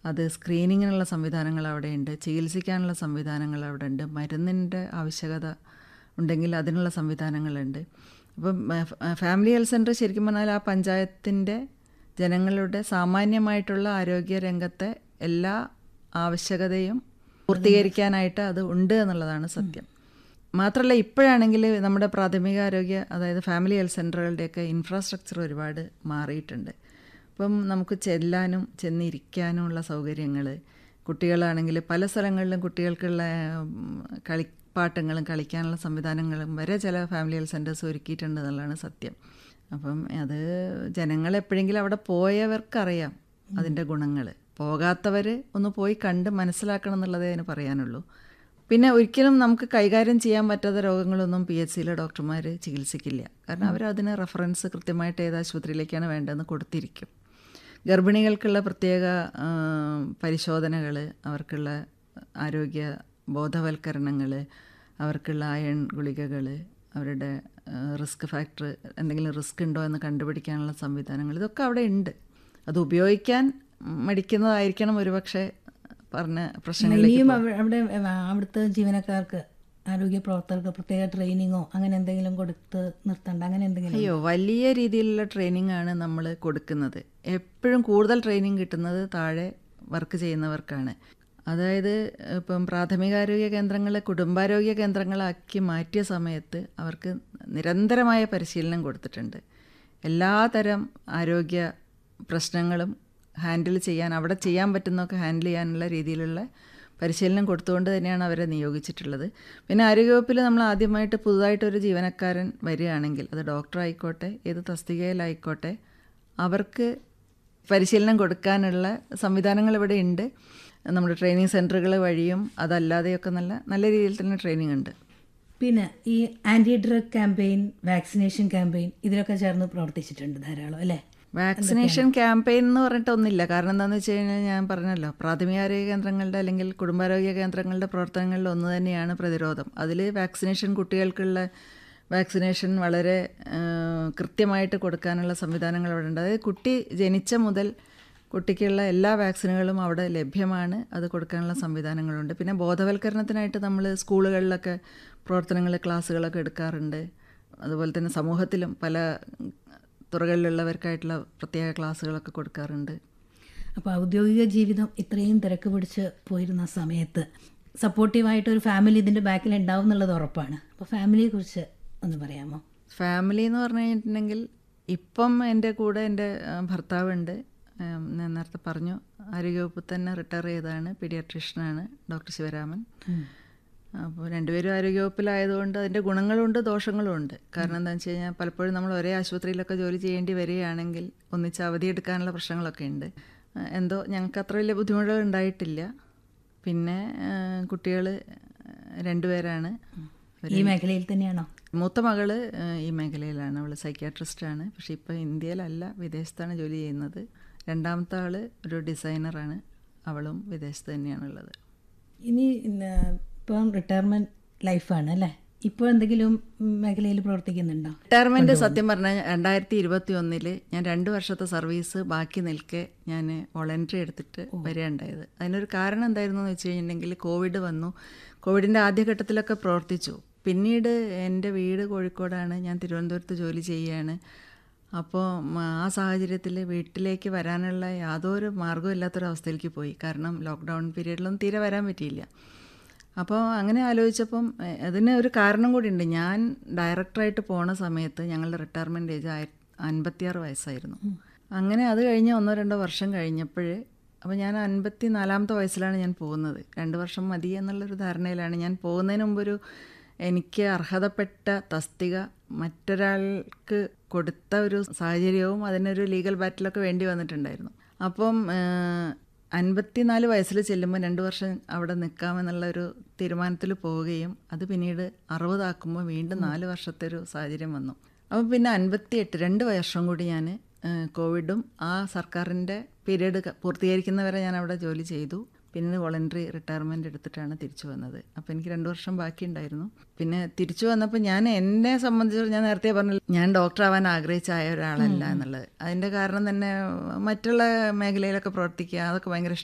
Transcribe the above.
അത് സ്ക്രീനിങ്ങിനുള്ള സംവിധാനങ്ങൾ അവിടെയുണ്ട് ചികിത്സിക്കാനുള്ള സംവിധാനങ്ങൾ അവിടെ ഉണ്ട് മരുന്നിൻ്റെ ആവശ്യകത ഉണ്ടെങ്കിൽ അതിനുള്ള സംവിധാനങ്ങളുണ്ട് അപ്പം ഫാമിലി ഹെൽത്ത് സെൻറ്റർ ശരിക്കും പറഞ്ഞാൽ ആ പഞ്ചായത്തിൻ്റെ ജനങ്ങളുടെ സാമാന്യമായിട്ടുള്ള ആരോഗ്യ രംഗത്തെ എല്ലാ ആവശ്യകതയും പൂർത്തീകരിക്കാനായിട്ട് അത് ഉണ്ട് എന്നുള്ളതാണ് സത്യം മാത്രമല്ല ഇപ്പോഴാണെങ്കിൽ നമ്മുടെ പ്രാഥമിക ആരോഗ്യ അതായത് ഫാമിലി ഹെൽത്ത് സെൻ്ററുകളുടെയൊക്കെ ഇൻഫ്രാസ്ട്രക്ചർ ഒരുപാട് മാറിയിട്ടുണ്ട് ഇപ്പം നമുക്ക് ചെല്ലാനും ചെന്നിരിക്കാനുമുള്ള സൗകര്യങ്ങൾ കുട്ടികളാണെങ്കിൽ പല സ്ഥലങ്ങളിലും കുട്ടികൾക്കുള്ള കളിപ്പാട്ടങ്ങളും കളിക്കാനുള്ള സംവിധാനങ്ങളും വരെ ചില ഫാമിലി ഹെൽത്ത് സെൻറ്റേഴ്സ് ഒരുക്കിയിട്ടുണ്ട് എന്നുള്ളതാണ് സത്യം അപ്പം അത് ജനങ്ങൾ എപ്പോഴെങ്കിലും അവിടെ പോയവർക്കറിയാം അതിൻ്റെ ഗുണങ്ങൾ പോകാത്തവർ ഒന്ന് പോയി കണ്ട് മനസ്സിലാക്കണം എന്നുള്ളതേ അതിന് പറയാനുള്ളൂ പിന്നെ ഒരിക്കലും നമുക്ക് കൈകാര്യം ചെയ്യാൻ പറ്റാത്ത രോഗങ്ങളൊന്നും പി എച്ച് സിയിലെ ഡോക്ടർമാർ ചികിത്സിക്കില്ല കാരണം അവർ അതിന് റെഫറൻസ് കൃത്യമായിട്ട് ഏത് ആശുപത്രിയിലേക്കാണ് വേണ്ടതെന്ന് കൊടുത്തിരിക്കും ഗർഭിണികൾക്കുള്ള പ്രത്യേക പരിശോധനകൾ അവർക്കുള്ള ആരോഗ്യ ബോധവൽക്കരണങ്ങൾ അവർക്കുള്ള അയൺ ഗുളികകൾ അവരുടെ റിസ്ക് ഫാക്ടർ എന്തെങ്കിലും റിസ്ക് ഉണ്ടോ എന്ന് കണ്ടുപിടിക്കാനുള്ള സംവിധാനങ്ങൾ ഇതൊക്കെ അവിടെ ഉണ്ട് അത് ഉപയോഗിക്കാൻ മടിക്കുന്നതായിരിക്കണം ഒരുപക്ഷെ പറഞ്ഞ പ്രശ്നങ്ങളിലേക്ക് ഇനിയും അവിടെ അവിടുത്തെ ജീവനക്കാർക്ക് ആരോഗ്യ പ്രവർത്തകർക്ക് പ്രത്യേക ട്രെയിനിങ്ങോ അങ്ങനെ എന്തെങ്കിലും കൊടുത്ത് നിർത്തണ്ട അങ്ങനെ എന്തെങ്കിലും അയ്യോ വലിയ രീതിയിലുള്ള ട്രെയിനിങ് ആണ് നമ്മൾ കൊടുക്കുന്നത് എപ്പോഴും കൂടുതൽ ട്രെയിനിങ് കിട്ടുന്നത് താഴെ വർക്ക് ചെയ്യുന്നവർക്കാണ് അതായത് ഇപ്പം പ്രാഥമികാരോഗ്യ കേന്ദ്രങ്ങളെ കുടുംബാരോഗ്യ കേന്ദ്രങ്ങളാക്കി മാറ്റിയ സമയത്ത് അവർക്ക് നിരന്തരമായ പരിശീലനം കൊടുത്തിട്ടുണ്ട് എല്ലാതരം ആരോഗ്യ പ്രശ്നങ്ങളും ഹാൻഡിൽ ചെയ്യാൻ അവിടെ ചെയ്യാൻ പറ്റുന്നതൊക്കെ ഹാൻഡിൽ ചെയ്യാനുള്ള രീതിയിലുള്ള പരിശീലനം കൊടുത്തുകൊണ്ട് തന്നെയാണ് അവരെ നിയോഗിച്ചിട്ടുള്ളത് പിന്നെ ആരോഗ്യവകുപ്പിൽ നമ്മൾ ആദ്യമായിട്ട് പുതുതായിട്ടൊരു ജീവനക്കാരൻ വരികയാണെങ്കിൽ അത് ഡോക്ടർ ആയിക്കോട്ടെ ഏത് തസ്തികയിലായിക്കോട്ടെ അവർക്ക് പരിശീലനം കൊടുക്കാനുള്ള സംവിധാനങ്ങൾ ഇവിടെ ഉണ്ട് നമ്മുടെ ട്രെയിനിങ് സെൻറ്ററുകൾ വഴിയും അതല്ലാതെയൊക്കെ നല്ല നല്ല രീതിയിൽ തന്നെ ട്രെയിനിങ് ഉണ്ട് പിന്നെ ഈ anti drug campaign vaccination campaign ഇതിലൊക്കെ ചേർന്ന് പ്രവർത്തിച്ചിട്ടുണ്ട് ധാരാളം അല്ലേ വാക്സിനേഷൻ ക്യാമ്പയിൻ എന്ന് പറഞ്ഞിട്ട് ഒന്നില്ല കാരണം എന്താണെന്ന് വെച്ച് കഴിഞ്ഞാൽ ഞാൻ പറഞ്ഞല്ലോ പ്രാഥമികാരോഗ്യ കേന്ദ്രങ്ങളുടെ അല്ലെങ്കിൽ കുടുംബാരോഗ്യ കേന്ദ്രങ്ങളുടെ പ്രവർത്തനങ്ങളിൽ ഒന്ന് തന്നെയാണ് പ്രതിരോധം അതിൽ വാക്സിനേഷൻ കുട്ടികൾക്കുള്ള വാക്സിനേഷൻ വളരെ കൃത്യമായിട്ട് കൊടുക്കാനുള്ള സംവിധാനങ്ങൾ അവിടെ ഉണ്ട് അതായത് കുട്ടി ജനിച്ച മുതൽ കുട്ടിക്കുള്ള എല്ലാ വാക്സിനുകളും അവിടെ ലഭ്യമാണ് അത് കൊടുക്കാനുള്ള സംവിധാനങ്ങളുണ്ട് പിന്നെ ബോധവൽക്കരണത്തിനായിട്ട് നമ്മൾ സ്കൂളുകളിലൊക്കെ പ്രവർത്തനങ്ങൾ ക്ലാസ്സുകളൊക്കെ എടുക്കാറുണ്ട് അതുപോലെ തന്നെ സമൂഹത്തിലും പല തുറകളിലുള്ളവർക്കായിട്ടുള്ള പ്രത്യേക ക്ലാസ്സുകളൊക്കെ കൊടുക്കാറുണ്ട് അപ്പോൾ ഔദ്യോഗിക ജീവിതം ഇത്രയും തിരക്ക് പിടിച്ച് പോയിരുന്ന സമയത്ത് സപ്പോർട്ടീവായിട്ട് ഒരു ഫാമിലി ഇതിൻ്റെ ബാക്കിൽ ഉണ്ടാവും എന്നുള്ളത് ഉറപ്പാണ് അപ്പോൾ ഫാമിലിയെ കുറിച്ച് ഒന്ന് പറയാമോ ഫാമിലി എന്ന് പറഞ്ഞു കഴിഞ്ഞിട്ടുണ്ടെങ്കിൽ ഇപ്പം എൻ്റെ കൂടെ എൻ്റെ ഭർത്താവുണ്ട് ഞാൻ നേരത്തെ പറഞ്ഞു ആരോഗ്യവകുപ്പിൽ തന്നെ റിട്ടയർ ചെയ്തതാണ് പീഡിയാട്രീഷ്യനാണ് ഡോക്ടർ ശിവരാമൻ അപ്പോൾ രണ്ടുപേരും ആരോഗ്യവകുപ്പിലായതുകൊണ്ട് അതിൻ്റെ ഗുണങ്ങളുണ്ട് ദോഷങ്ങളും ഉണ്ട് കാരണം എന്താണെന്ന് വെച്ച് കഴിഞ്ഞാൽ പലപ്പോഴും നമ്മൾ ഒരേ ആശുപത്രിയിലൊക്കെ ജോലി ചെയ്യേണ്ടി വരികയാണെങ്കിൽ ഒന്നിച്ച് അവധിയെടുക്കാനുള്ള പ്രശ്നങ്ങളൊക്കെ ഉണ്ട് എന്തോ ഞങ്ങൾക്ക് അത്ര വലിയ ബുദ്ധിമുട്ടുകൾ ഉണ്ടായിട്ടില്ല പിന്നെ കുട്ടികൾ രണ്ടുപേരാണ് ഈ മേഖലയിൽ തന്നെയാണോ മൂത്ത മകള് ഈ മേഖലയിലാണ് അവൾ സൈക്യാട്രിസ്റ്റാണ് പക്ഷെ ഇപ്പോൾ ഇന്ത്യയിലല്ല വിദേശത്താണ് ജോലി ചെയ്യുന്നത് രണ്ടാമത്തെ ആൾ ഒരു ഡിസൈനറാണ് അവളും വിദേശത്ത് തന്നെയാണുള്ളത് ഇനി ഇപ്പം റിട്ടയർമെൻറ്റ് ലൈഫാണ് അല്ലേ ഇപ്പോൾ എന്തെങ്കിലും മേഖലയിൽ പ്രവർത്തിക്കുന്നുണ്ടോ റിട്ടയർമെൻറ്റ് സത്യം പറഞ്ഞാൽ രണ്ടായിരത്തി ഇരുപത്തി ഒന്നില് ഞാൻ രണ്ട് വർഷത്തെ സർവീസ് ബാക്കി നിൽക്കെ ഞാൻ വോളണ്ടറി എടുത്തിട്ട് വരികയുണ്ടായത് അതിനൊരു കാരണം എന്തായിരുന്നു എന്ന് വെച്ച് കഴിഞ്ഞിട്ടുണ്ടെങ്കിൽ കോവിഡ് വന്നു കോവിഡിൻ്റെ ആദ്യഘട്ടത്തിലൊക്കെ പ്രവർത്തിച്ചു പിന്നീട് എൻ്റെ വീട് കോഴിക്കോടാണ് ഞാൻ തിരുവനന്തപുരത്ത് ജോലി ചെയ്യുകയാണ് അപ്പോൾ ആ സാഹചര്യത്തിൽ വീട്ടിലേക്ക് വരാനുള്ള യാതൊരു മാർഗ്ഗവും ഇല്ലാത്തൊരവസ്ഥയിലേക്ക് പോയി കാരണം ലോക്ക്ഡൗൺ പീരീഡിലൊന്നും തീരെ വരാൻ പറ്റിയില്ല അപ്പോൾ അങ്ങനെ ആലോചിച്ചപ്പം അതിന് ഒരു കാരണം കൂടിയുണ്ട് ഞാൻ ഡയറക്ടറായിട്ട് പോണ സമയത്ത് ഞങ്ങളുടെ റിട്ടയർമെൻറ്റ് ഏജ് ആയി അൻപത്തിയാറ് വയസ്സായിരുന്നു അങ്ങനെ അത് കഴിഞ്ഞ് ഒന്നോ രണ്ടോ വർഷം കഴിഞ്ഞപ്പോൾ അപ്പോൾ ഞാൻ അൻപത്തി നാലാമത്തെ വയസ്സിലാണ് ഞാൻ പോകുന്നത് രണ്ട് വർഷം മതി എന്നുള്ളൊരു ധാരണയിലാണ് ഞാൻ പോകുന്നതിന് മുമ്പൊരു എനിക്ക് അർഹതപ്പെട്ട തസ്തിക മറ്റൊരാൾക്ക് കൊടുത്ത ഒരു സാഹചര്യവും അതിനൊരു ലീഗൽ ബാറ്റിലൊക്കെ വേണ്ടി വന്നിട്ടുണ്ടായിരുന്നു അപ്പം അൻപത്തിനാല് വയസ്സിൽ ചെല്ലുമ്പോൾ രണ്ട് വർഷം അവിടെ നിൽക്കാമെന്നുള്ള ഒരു തീരുമാനത്തിൽ പോവുകയും അത് പിന്നീട് അറുപതാക്കുമ്പോൾ വീണ്ടും നാല് വർഷത്തെ ഒരു സാഹചര്യം വന്നു അപ്പം പിന്നെ അൻപത്തിയെട്ട് രണ്ട് വർഷം കൂടി ഞാൻ കോവിഡും ആ സർക്കാരിൻ്റെ പീരീഡ് പൂർത്തീകരിക്കുന്നവരെ ഞാൻ അവിടെ ജോലി ചെയ്തു പിന്നെ വോളണ്ടറി റിട്ടയർമെൻറ്റ് എടുത്തിട്ടാണ് തിരിച്ചു വന്നത് അപ്പോൾ എനിക്ക് രണ്ട് വർഷം ബാക്കിയുണ്ടായിരുന്നു പിന്നെ തിരിച്ചു വന്നപ്പോൾ ഞാൻ എന്നെ സംബന്ധിച്ച് ഞാൻ നേരത്തെ പറഞ്ഞു ഞാൻ ഡോക്ടർ ആവാൻ ആഗ്രഹിച്ചായ ഒരാളല്ല എന്നുള്ളത് അതിൻ്റെ കാരണം തന്നെ മറ്റുള്ള മേഖലയിലൊക്കെ പ്രവർത്തിക്കുക അതൊക്കെ ഭയങ്കര